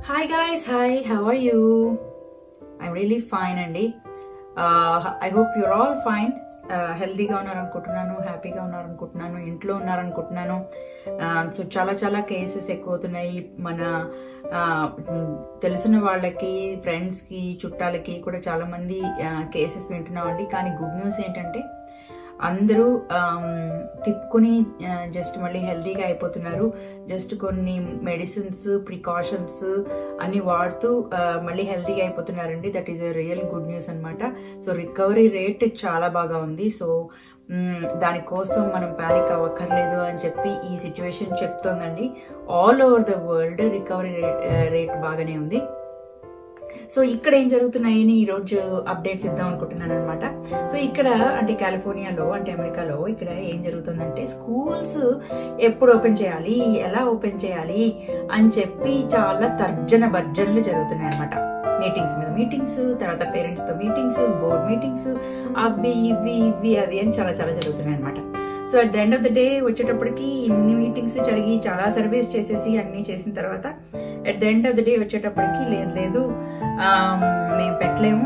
hi guys hi how are you I'm really fine అండి I hope you're all fine హెల్తీగా ఉన్నారనుకుంటున్నాను హ్యాపీగా ఉన్నారనుకుంటున్నాను ఇంట్లో ఉన్నారనుకుంటున్నాను సో చాలా చాలా కేసెస్ ఎక్కువ అవుతున్నాయి మన తెలిసిన వాళ్ళకి ఫ్రెండ్స్కి చుట్టాలకి కూడా చాలా మంది కేసెస్ వింటున్నామండి కానీ గుడ్ న్యూస్ ఏంటంటే అందరూ తిప్పుకొని జస్ట్ మళ్ళీ హెల్తీగా అయిపోతున్నారు జస్ట్ కొన్ని మెడిసిన్స్ ప్రికాషన్స్ అన్ని వాడుతూ మళ్ళీ హెల్తీగా అయిపోతున్నారండి that is a real good news అనమాట సో రికవరీ రేట్ చాలా బాగా ఉంది సో దానికోసం మనం ప్యానిక్ అవ్వక్కర్లేదు అని చెప్పి ఈ సిచ్యువేషన్ చెప్తోందండి all over the world recovery rate rate బాగానే ఉంది సో ఇక్కడ ఏం జరుగుతున్నాయని ఈరోజు అప్డేట్స్ ఇద్దాం అనుకుంటున్నాను అనమాట సో ఇక్కడ అంటే కాలిఫోర్నియాలో అంటే అమెరికాలో ఇక్కడ ఏం జరుగుతుందంటే స్కూల్స్ ఎప్పుడు ఓపెన్ చేయాలి ఎలా ఓపెన్ చేయాలి అని చెప్పి చాలా తర్జన భర్జనలు జరుగుతున్నాయి అనమాట మీటింగ్స్ మీద మీటింగ్స్ తర్వాత పేరెంట్స్తో మీటింగ్స్ బోర్డ్ మీటింగ్స్ అవి ఇవి ఇవి అవి అని చాలా చాలా జరుగుతున్నాయి అనమాట so at the end of the day వచ్చేటప్పటికి ఇన్ని మీటింగ్స్ జరిగి చాలా సర్వేస్ చేసేసి అన్నీ చేసిన తర్వాత at the end of the day వచ్చేటప్పటికి లేదు లేదు మేము పెట్టలేము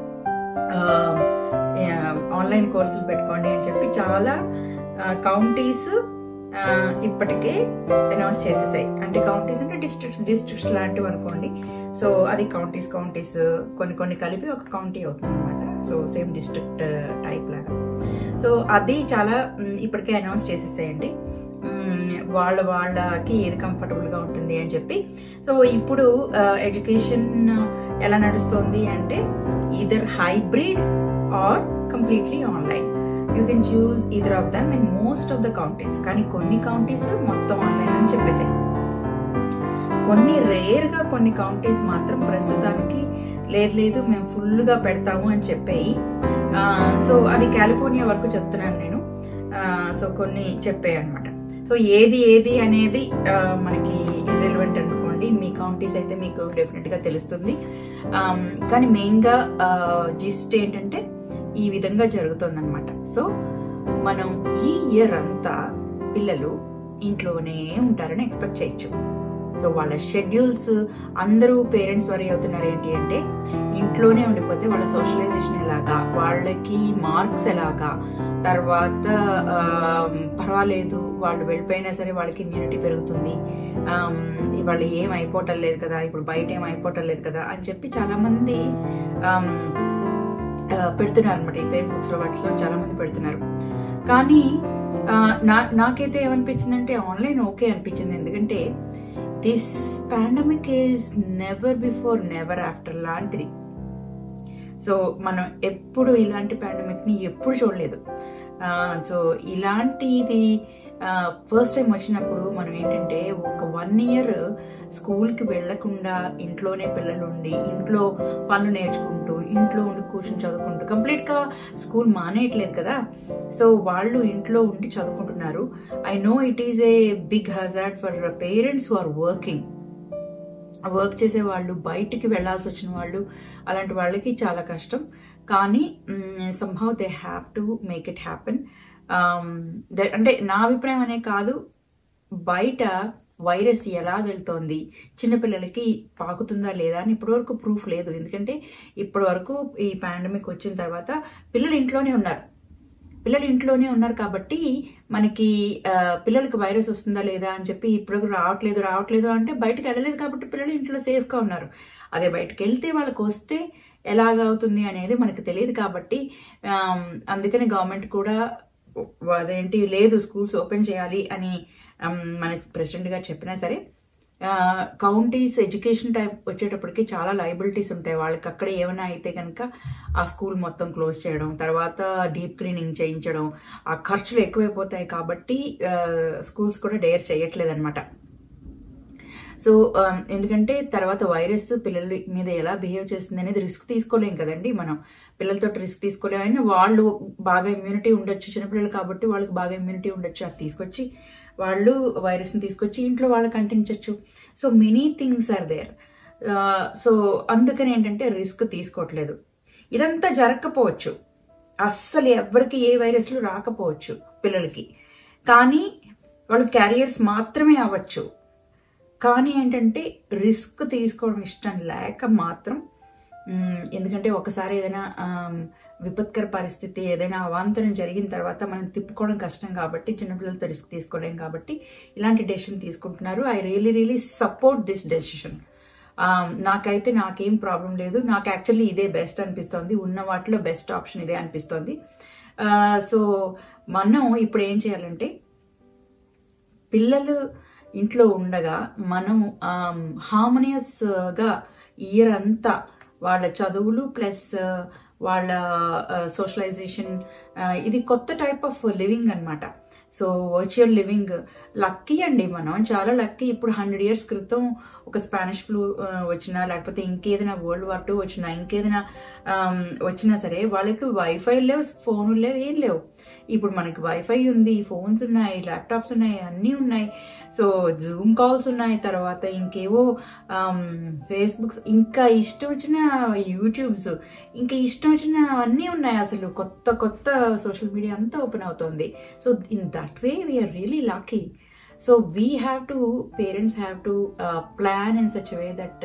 ఆన్లైన్ కోర్సులు పెట్టుకోండి అని చెప్పి చాలా కౌంటీస్ ఇప్పటికే అనౌన్స్ చేసేసాయి అంటే కౌంటీస్ అంటే డిస్ట్రిక్ట్స్ డిస్ట్రిక్ట్స్ లాంటివి అనుకోండి సో అది కౌంటీస్ కౌంటీస్ కొన్ని కొన్ని కలిపి ఒక కౌంటీ అవుతుంది అనమాట సో సేమ్ డిస్ట్రిక్ట్ టైప్ లాగా సో అది చాలా ఇప్పటికే అనౌన్స్ చేసేసాయండి వాళ్ళ వాళ్ళకి ఏది కంఫర్టబుల్గా ఉంటుంది అని చెప్పి సో ఇప్పుడు ఎడ్యుకేషన్ ఎలా నడుస్తుంది అంటే either hybrid or completely online you can choose either of them in most of the counties కానీ కొన్ని కౌంటీస్ మొత్తం ఆన్లైన్ అని చెప్పేసాయి కొన్ని రేర్గా కొన్ని కౌంటీస్ మాత్రం ప్రస్తుతానికి లేదు లేదు మేము ఫుల్గా పెడతాము అని చెప్పాయి సో అది కాలిఫోర్నియా వరకు చెప్తున్నాను నేను సో కొన్ని చెప్పాయి అనమాట సో ఏది ఏది అనేది మనకి ఇర్రెలవెంట్ అనుకోండి మీ కౌంటీస్ అయితే మీకు డెఫినెట్గా తెలుస్తుంది కానీ మెయిన్గా జిస్ట్ ఏంటంటే ఈ విధంగా జరుగుతుందన్నమాట సో మనం ఈ ఇయర్ అంతా పిల్లలు ఇంట్లోనే ఉంటారని ఎక్స్పెక్ట్ చేయొచ్చు సో వాళ్ళ షెడ్యూల్స్ అందరూ పేరెంట్స్ వరీ అవుతున్నారు ఏంటి అంటే ఇంట్లోనే ఉండిపోతే వాళ్ళ సోషలైజేషన్ ఎలాగా వాళ్ళకి మార్క్స్ ఎలాగా తర్వాత పర్వాలేదు వాళ్ళు వెళ్ళిపోయినా సరే వాళ్ళకి ఇమ్యూనిటీ పెరుగుతుంది వాళ్ళు ఏం అయిపోవటం లేదు కదా ఇప్పుడు బయట ఏం అయిపోవటం లేదు కదా అని చెప్పి చాలామంది పెడుతున్నారు అనమాట ఈ ఫేస్బుక్స్లో వాటిలో చాలామంది పెడుతున్నారు కానీ నా నాకైతే ఏమనిపించిందంటే ఆన్లైన్ ఓకే అనిపించింది ఎందుకంటే this pandemic is never before never after లాంటిది సో మనం ఎప్పుడు ఇలాంటి పాండమిక్ని ఎప్పుడు చూడలేదు సో ఇలాంటిది ఫస్ట్ టైం వచ్చినప్పుడు మనం ఏంటంటే ఒక వన్ ఇయర్ స్కూల్కి వెళ్లకుండా ఇంట్లోనే పిల్లలు ఉండి ఇంట్లో పనులు నేర్చుకుంటూ ఇంట్లో ఉండి కూర్చొని చదువుకుంటూ కంప్లీట్గా స్కూల్ మానేయట్లేదు కదా సో వాళ్ళు ఇంట్లో ఉండి చదువుకుంటున్నారు I know it is a big hazard for parents who are working work చేసే వాళ్ళు బయటికి వెళ్లాల్సి వచ్చిన వాళ్ళు అలాంటి వాళ్ళకి చాలా కష్టం కానీ somehow they have to make it happen అంటే నా అభిప్రాయం అనే కాదు బయట వైరస్ ఎలా వెళ్తోంది చిన్నపిల్లలకి పాకుతుందా లేదా అని ఇప్పటివరకు ప్రూఫ్ లేదు ఎందుకంటే ఇప్పటివరకు ఈ పాండమిక్ వచ్చిన తర్వాత పిల్లలు ఇంట్లోనే ఉన్నారు పిల్లలు ఇంట్లోనే ఉన్నారు కాబట్టి మనకి పిల్లలకి వైరస్ వస్తుందా లేదా అని చెప్పి ఇప్పుడు రావట్లేదు రావట్లేదు అంటే బయటకు వెళ్ళలేదు కాబట్టి పిల్లలు ఇంట్లో సేఫ్గా ఉన్నారు అదే బయటకు వెళ్తే వాళ్ళకి వస్తే ఎలాగవుతుంది అనేది మనకు తెలియదు కాబట్టి అందుకని గవర్నమెంట్ కూడా అదేంటి లేదు స్కూల్స్ ఓపెన్ చేయాలి అని మన ప్రెసిడెంట్ గారు చెప్పినా సరే కౌంటీస్ ఎడ్యుకేషన్ టైప్ వచ్చేటప్పటికి చాలా లైబిలిటీస్ ఉంటాయి వాళ్ళకి అక్కడ ఏమైనా అయితే కనుక ఆ స్కూల్ మొత్తం క్లోజ్ చేయడం తర్వాత డీప్ క్లీనింగ్ చేయించడం ఆ ఖర్చులు ఎక్కువైపోతాయి కాబట్టి స్కూల్స్ కూడా డేర్ చేయట్లేదు అనమాట సో ఎందుకంటే తర్వాత వైరస్ పిల్లల మీద ఎలా బిహేవ్ చేస్తుంది అనేది రిస్క్ తీసుకోలేం కదండి మనం పిల్లలతో రిస్క్ తీసుకోలేం అయినా వాళ్ళు బాగా ఇమ్యూనిటీ ఉండొచ్చు చిన్నపిల్లలు కాబట్టి వాళ్ళకి బాగా ఇమ్యూనిటీ ఉండొచ్చు అది తీసుకొచ్చి వాళ్ళు వైరస్ని తీసుకొచ్చి ఇంట్లో వాళ్ళకి అంటించవచ్చు so many things are there so అందుకని ఏంటంటే రిస్క్ తీసుకోవట్లేదు ఇదంతా జరగకపోవచ్చు అస్సలు ఎవరికి ఏ వైరస్లు రాకపోవచ్చు పిల్లలకి కానీ వాళ్ళు క్యారియర్స్ మాత్రమే అవ్వచ్చు కానీ ఏంటంటే రిస్క్ తీసుకోవడం ఇష్టం లేక మాత్రం మ్, ఎందుకంటే ఒకసారి ఏదైనా ఆమ్, విపత్కర పరిస్థితి ఏదైనా అవాంతరం జరిగిన తర్వాత మనం తిప్పుకోవడం కష్టం కాబట్టి చిన్నపిల్లలతో రిస్క్ తీసుకోలేం కాబట్టి ఇలాంటి డెసిషన్ తీసుకుంటున్నారు I really really support this decision నాకైతే నాకేం ప్రాబ్లం లేదు నాకు యాక్చువల్లీ ఇదే బెస్ట్ అనిపిస్తోంది ఉన్న వాటిలో బెస్ట్ ఆప్షన్ ఇదే అనిపిస్తోంది సో మనం ఇప్పుడు ఏం చేయాలంటే పిల్లలు ఇంట్లో ఉండగా మనం హార్మోనియస్గా ఇయర్ అంతా వాళ్ళ చదువులు ప్లస్ వాళ్ళ సోషలైజేషన్ ఇది కొత్త టైప్ ఆఫ్ లివింగ్ అన్నమాట సో వర్చువల్ లివింగ్ లక్కీ అండి మనం చాలా లక్కీ ఇప్పుడు హండ్రెడ్ ఇయర్స్ క్రితం ఒక స్పానిష్ ఫ్లూ వచ్చినా లేకపోతే ఇంకేదైనా వరల్డ్ వార్ టూ వచ్చినా ఇంకేదైనా ఆమ్, వచ్చినా సరే వాళ్ళకి వైఫై లేవు ఫోన్లు లేవు ఏం లేవు ఇప్పుడు మనకి వైఫై ఉంది ఫోన్స్ ఉన్నాయి ల్యాప్టాప్స్ ఉన్నాయి అన్నీ ఉన్నాయి సో జూమ్ కాల్స్ ఉన్నాయి తర్వాత ఇంకేవో ఫేస్బుక్స్ ఇంకా ఇష్టం వచ్చిన యూట్యూబ్స్ ఇంకా ఇష్టం వచ్చిన అన్నీ ఉన్నాయి అసలు కొత్త కొత్త సోషల్ మీడియా అంతా ఓపెన్ అవుతుంది so in that way we're really lucky so we have to parents have to plan in such way that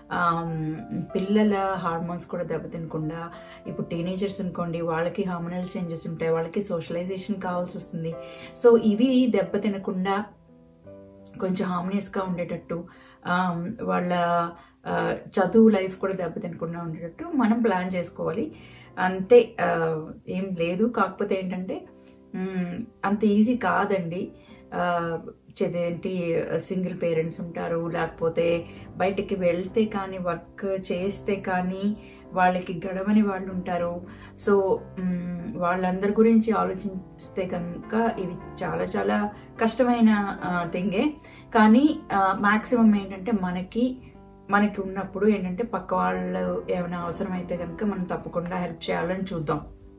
పిల్లల హార్మోన్స్ కూడా దెబ్బతినకుండా ఇప్పుడు టీనేజర్స్ అనుకోండి వాళ్ళకి హార్మోనల్ చేంజెస్ ఉంటాయి వాళ్ళకి సోషలైజేషన్ కావాల్సి వస్తుంది సో ఇవి దెబ్బతినకుండా కొంచెం హార్మోనియస్గా ఉండేటట్టు ఆమ్, వాళ్ళ ఆ, చదువు లైఫ్ కూడా దెబ్బతినకుండా ఉండేటట్టు మనం ప్లాన్ చేసుకోవాలి అంతే ఆ, ఏం లేదు కాకపోతే ఏంటంటే మ్, అంత ఈజీ కాదండి ఆ, చదేంటి సింగిల్ పేరెంట్స్ ఉంటారు లేకపోతే బయటికి వెళ్తే కానీ వర్క్ చేస్తే కానీ వాళ్ళకి గడవని వాళ్ళు ఉంటారు సో మ్, వాళ్ళందరి గురించి ఆలోచిస్తే కనుక ఇది చాలా చాలా కష్టమైన థింగే కానీ మ్యాక్సిమం ఏంటంటే మనకి మనకి ఉన్నప్పుడు ఏంటంటే పక్క వాళ్ళు ఏమైనా అవసరమైతే కనుక మనం తప్పకుండా హెల్ప్ చేయాలని చూద్దాం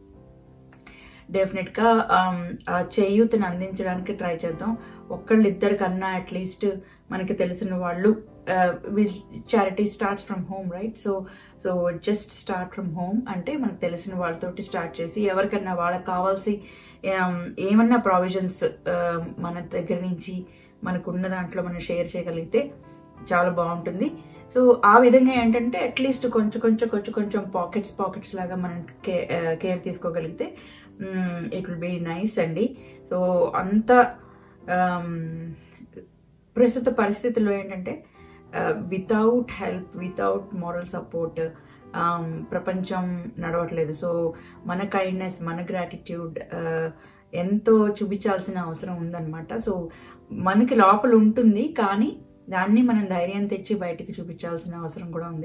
డెఫినెట్గా ఆ చేయూతని అందించడానికి ట్రై చేద్దాం ఒక్కళ్ళిద్దరి కన్నా అట్లీస్ట్ మనకి తెలిసిన వాళ్ళు charity starts from home right so so just start from home అంటే మనకు తెలిసిన వాళ్ళతోటి స్టార్ట్ చేసి ఎవరికన్నా వాళ్ళకి కావాల్సి um, ఏమన్నా ప్రావిజన్స్ మన దగ్గర నుంచి మనకున్న దాంట్లో మనం షేర్ చేయగలిగితే చాలా బాగుంటుంది సో ఆ విధంగా ఏంటంటే అట్లీస్ట్ కొంచెం కొంచెం కొంచెం కొంచెం పాకెట్స్ పాకెట్స్ లాగా మనం కేర్ తీసుకోగలిగితే ఇట్ విల్ బి నైస్ అండి సో అంత um, ప్రస్తుత పరిస్థితుల్లో ఏంటంటే without help without moral support ప్రపంచం నడవట్లేదు సో మన కైండ్నెస్ మన గ్రాటిట్యూడ్ ఎంతో చూపించాల్సిన అవసరం ఉందన్నమాట సో మనకి లోపల ఉంటుంది కానీ దాన్ని మనం ధైర్యం తెచ్చి బయటికి చూపించాల్సిన అవసరం కూడా ఉంది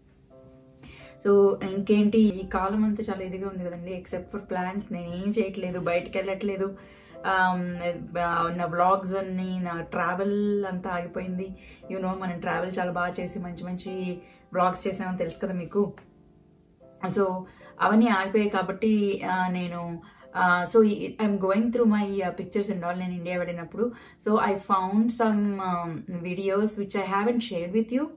సో ఇంకేంటి ఈ కాలం అంతా చాలా ఇదిగా ఉంది కదండి ఎక్సెప్ట్ ఫర్ ప్లాన్స్ నేను ఏం చేయట్లేదు బయటికి వెళ్ళట్లేదు ఆమ్, నా వ్లాగ్స్ అన్ని నా ట్రావెల్ అంతా ఆగిపోయింది యూనో మనం ట్రావెల్ చాలా బాగా చేసి మంచి మంచి వ్లాగ్స్ చేసామని తెలుసు కదా మీకు సో అవన్నీ ఆగిపోయాయి కాబట్టి ఆ, నేను so I'm going through my pictures and all నేను ఇండియా వెళ్ళినప్పుడు so I found some videos which I haven't share with you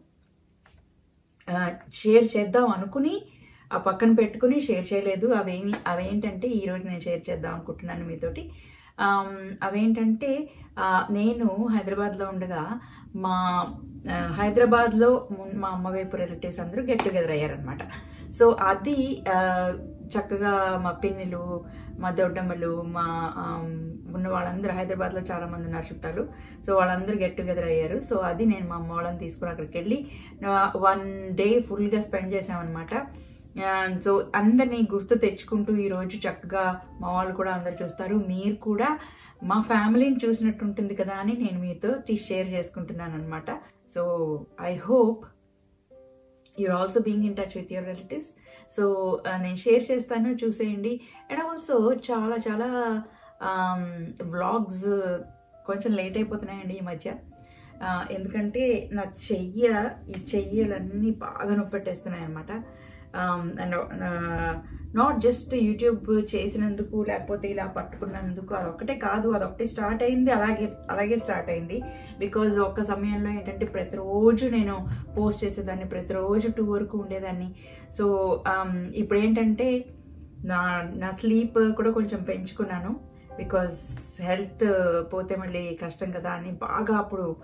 share చేద్దాం అనుకుని ఆ పక్కన పెట్టుకుని షేర్ చేయలేదు అవేమి అవేంటంటే ఈరోజు నేను షేర్ చేద్దాం అనుకుంటున్నాను మీతోటి ఆమ్, అవేంటంటే ఆ, నేను హైదరాబాద్లో ఉండగా మా ఆ, హైదరాబాద్లో మున్- మా అమ్మ వైపు రిలేటివ్స్ అందరూ గెట్ టుగెదర్ అయ్యారనమాట సో అది ఆ, చక్కగా మా పిన్నిలు మా దొడ్డమ్మలు మా ఆమ్, ఉన్న వాళ్ళందరూ హైదరాబాద్లో చాలా మంది ఉన్నారు చుట్టాలు సో వాళ్ళందరూ గెట్ టుగెదర్ అయ్యారు సో అది నేను మా అమ్మ వాళ్ళని తీసుకుని అక్కడికి వెళ్ళి వన్ డే ఫుల్గా స్పెండ్ చేసామన్నమాట సో అందరినీ గుర్తు తెచ్చుకుంటూ ఈరోజు చక్కగా మా వాళ్ళు కూడా అందరు చూస్తారు మీరు కూడా మా ఫ్యామిలీని చూసినట్టు ఉంటుంది కదా అని నేను మీతో షేర్ చేసుకుంటున్నాను అనమాట so I hope you're also being in touch with your relatives so నేను షేర్ చేస్తాను చూసేయండి అండ్ ఆల్సో చాలా చాలా వ్లాగ్స్ కొంచెం లేట్ అయిపోతున్నాయండి ఈ మధ్య ఆ, ఎందుకంటే నా చెయ్య ఈ చెయ్యలన్నీ బాగా నొప్పెట్టేస్తున్నాయి అనమాట అండ్ నాట్ జస్ట్ యూట్యూబ్ చేసినందుకు లేకపోతే ఇలా పట్టుకున్నందుకు అదొక్కటే కాదు అదొకటి స్టార్ట్ అయింది అలాగే అలాగే స్టార్ట్ అయింది బికాజ్ ఒక్క సమయంలో ఏంటంటే ప్రతిరోజు నేను పోస్ట్ చేసేదాన్ని ప్రతిరోజు టూ వరకు ఉండేదాన్ని సో ఇప్పుడు ఏంటంటే నా నా స్లీప్ కూడా కొంచెం పెంచుకున్నాను బికాజ్ హెల్త్ పోతే మళ్ళీ కష్టం కదా అని బాగా అప్పుడు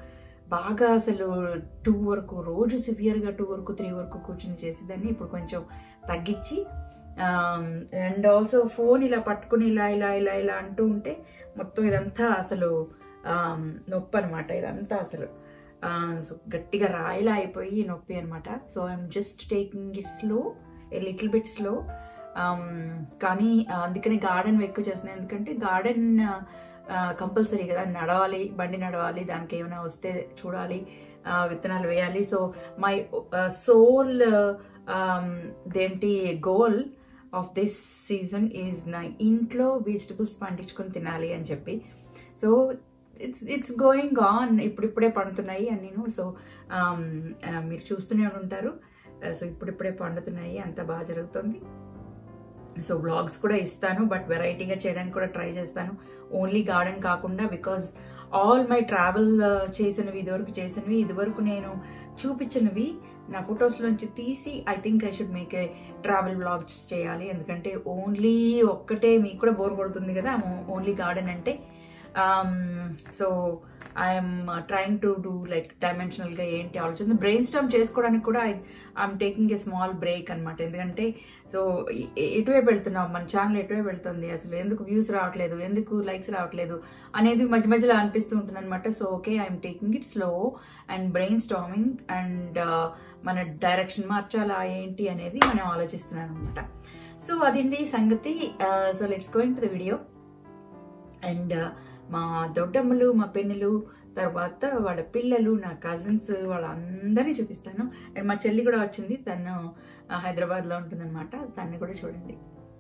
బాగా అసలు టూ వరకు రోజు సివియర్గా టూ వరకు త్రీ వరకు కూర్చుని చేసేదాన్ని ఇప్పుడు కొంచెం తగ్గించి అండ్ ఆల్సో ఫోన్ ఇలా పట్టుకుని ఇలా ఇలా ఇలా ఇలా అంటూ ఉంటే మొత్తం ఇదంతా అసలు um, నొప్పి అనమాట ఇదంతా అసలు సో గట్టిగా రాయిలా అయిపోయి నొప్పి అనమాట so I'm just taking it slow a little bit slow కానీ uh, అందుకని గార్డెన్ ఎక్కువ చేస్తున్నాను ఎందుకంటే గార్డెన్ కంపల్సరీ కదా నడవాలి బండి నడవాలి దానికి ఏమైనా వస్తే చూడాలి ఆ, విత్తనాలు వేయాలి సో మై సోల్ దేంటి goal of this season is నా ఇంట్లో వెజిటబుల్స్ పండించుకొని తినాలి అని చెప్పి so it's it's going on ఇప్పుడిప్పుడే పండుతున్నాయి అని నేను సో మీరు చూస్తూనే ఉంటారు సో ఇప్పుడిప్పుడే పండుతున్నాయి అంత బాగా జరుగుతుంది సో వ్లాగ్స్ కూడా ఇస్తాను బట్ వెరైటీగా చేయడానికి కూడా ట్రై చేస్తాను ఓన్లీ గార్డెన్ కాకుండా బికాజ్ ఆల్ మై ట్రావెల్ చేసినవి ఇదివరకు చేసినవి ఇదివరకు నేను చూపించినవి నా ఫొటోస్లోంచి తీసి I think I should make a travel vlogs చేయాలి ఎందుకంటే ఓన్లీ ఒక్కటే మీకు కూడా బోర్ కొడుతుంది కదా ఓన్లీ గార్డెన్ అంటే so I'm trying to do like డైమెన్షనల్గా ఏంటి ఆలోచన బ్రెయిన్ స్టామ్ చేసుకోవడానికి కూడా I I'm taking a small break అనమాట ఎందుకంటే సో ఎటువైపు వెళ్తున్నాం మన ఛానల్ ఎటువైపు వెళ్తుంది అసలు ఎందుకు వ్యూస్ రావట్లేదు ఎందుకు లైక్స్ రావట్లేదు అనేది మధ్య మధ్యలో అనిపిస్తూ ఉంటుంది అనమాట so okay I'm taking it slow and brainstorming and మన డైరెక్షన్ మార్చాలా ఏంటి అనేది మనం ఆలోచిస్తున్నాను అనమాట సో అదండి సంగతి so let's going to the video and మా దొడ్డమ్మలు మా పెన్నులు తర్వాత వాళ్ళ పిల్లలు నా కజిన్స్ వాళ్ళందరినీ చూపిస్తాను అండ్ మా చెల్లి కూడా వచ్చింది తను ఆ, హైదరాబాద్లో ఉంటుందన్నమాట తన్ని కూడా చూడండి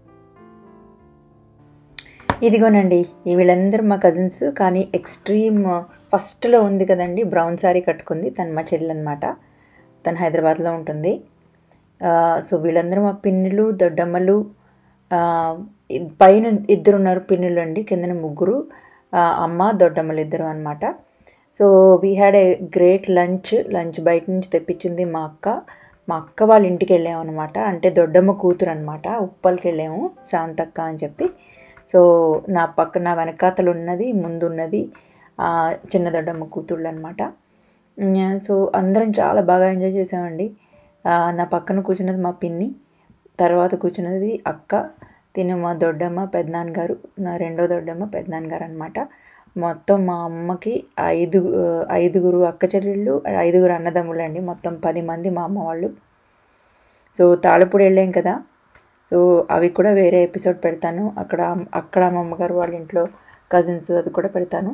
ఇదిగోనండి ఈ వీళ్ళందరూ మా కజిన్స్ కానీ ఎక్స్ట్రీమ్ ఫస్ట్లో ఉంది కదండి బ్రౌన్ శారీ కట్టుకుంది తను మా చెల్లి అనమాట తను హైదరాబాద్లో ఉంటుంది ఆ, సో వీళ్ళందరూ మా పిన్నులు దొడ్డమ్మలు ఆ, ఇద్- పైన ఇద్దరు ఉన్నారు పిన్నులు అండి కిందన ముగ్గురు ఆ, అమ్మ దొడ్డమ్మలు ఇద్దరు అనమాట so we had a great lunch lunch బయట నుంచి తెప్పించింది మా అక్క మా అక్క వాళ్ళ ఇంటికి వెళ్ళాము అనమాట అంటే దొడ్డమ్మ కూతురు అనమాట ఉప్పల్కి వెళ్ళాము శాంతక్క అని చెప్పి సో నా పక్క నా వెనకాతలు ఉన్నది ముందు ఉన్నది ఆ, చిన్న దొడ్డమ్మ కూతుళ్ళు అనమాట సో అందరం చాలా బాగా ఎంజాయ్ చేసామండి ఆ, నా పక్కన కూర్చున్నది మా పిన్ని తర్వాత కూర్చున్నది అక్క తిను మా దొడ్డమ్మ పెద్దనాన్నగారు నా రెండో దొడ్డమ్మ పెద్దనాన్నగారు అనమాట మొత్తం మా అమ్మకి ఐదు ఐదుగురు అక్క చెల్లెళ్ళు ఐదుగురు అన్నదమ్ములు అండి మొత్తం పది మంది మా అమ్మ వాళ్ళు సో తాళపూడి వెళ్ళాం కదా సో అవి కూడా వేరే ఎపిసోడ్ పెడతాను అక్కడ అక్కడ మా అమ్మగారు వాళ్ళ ఇంట్లో కజిన్స్ అది కూడా పెడతాను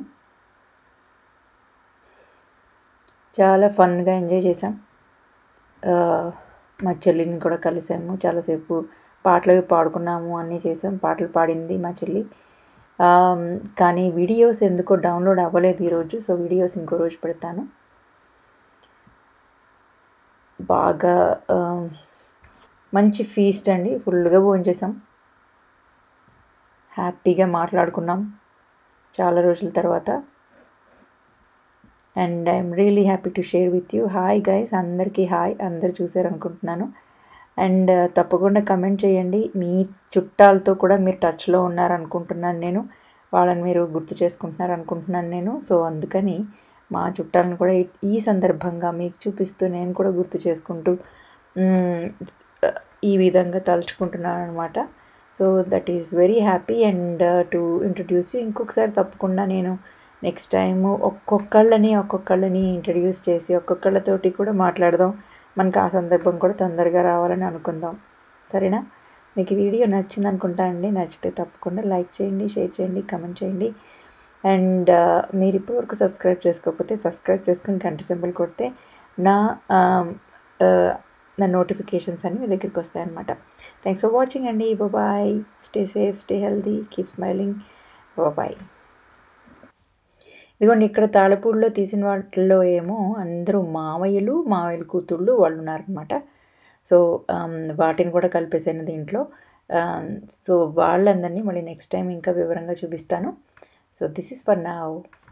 చాలా ఫన్గా ఎంజాయ్ చేసాం ఆ, మా చెల్లిని కూడా కలిసాము చాలాసేపు పాటలు అవి పాడుకున్నాము అన్నీ చేసాం పాటలు పాడింది మా చెల్లి ఆ, కానీ వీడియోస్ ఎందుకో డౌన్లోడ్ అవ్వలేదు ఈరోజు సో వీడియోస్ ఇంకో రోజు పెడతాను బాగా ఆ, మంచి ఫీస్ట్ అండి ఫుల్గా భోంచేసాం హ్యాపీగా మాట్లాడుకున్నాం చాలా రోజుల తర్వాత and I'm really happy to share with you hi guys అందరికీ హాయ్ అందరు చూసారు అనుకుంటున్నాను అండ్ తప్పకుండా కమెంట్ చేయండి మీ చుట్టాలతో కూడా మీరు టచ్లో ఉన్నారనుకుంటున్నాను నేను వాళ్ళని మీరు గుర్తు చేసుకుంటున్నారు అనుకుంటున్నాను నేను సో అందుకని మా చుట్టాలను కూడా ఈ- ఈ సందర్భంగా మీకు చూపిస్తూ నేను కూడా గుర్తు చేసుకుంటూ మ్, ఈ విధంగా తలుచుకుంటున్నాను అనమాట so that is very happy and to introduce you ఇంకొకసారి తప్పకుండా నేను నెక్స్ట్ టైం ఒక్కొక్కళ్ళని ఒక్కొక్కళ్ళని ఇంట్రడ్యూస్ చేసి ఒక్కొక్కళ్ళతోటి కూడా మాట్లాడదాం మనకు ఆ సందర్భం కూడా తొందరగా రావాలని అనుకుందాం సరేనా మీకు ఈ వీడియో నచ్చింది అనుకుంటా అండి నచ్చితే తప్పకుండా లైక్ చేయండి షేర్ చేయండి కమెంట్ చేయండి అండ్ మీరు ఇప్పటివరకు సబ్స్క్రైబ్ చేసుకోకపోతే సబ్స్క్రైబ్ చేసుకుని గంట సింబల్ కొడితే నా ఆ, ఆ, నా నోటిఫికేషన్స్ అన్నీ మీ దగ్గరికి వస్తాయన్నమాట థ్యాంక్స్ ఫర్ వాచింగ్ అండి bye stay safe stay healthy keep smiling bye ఇదిగోండి ఇక్కడ తాళపూడిలో తీసిన వాటిల్లో ఏమో అందరూ మావయ్యలు మావయ్యల కూతుళ్ళు వాళ్ళు ఉన్నారనమాట సో ఆమ్, వాటిని కూడా కలిపేసాను దీంట్లో ఆమ్, సో వాళ్ళందరినీ మళ్ళీ నెక్స్ట్ టైం ఇంకా వివరంగా చూపిస్తాను సో దిస్ ఇస్ ఫర్ నా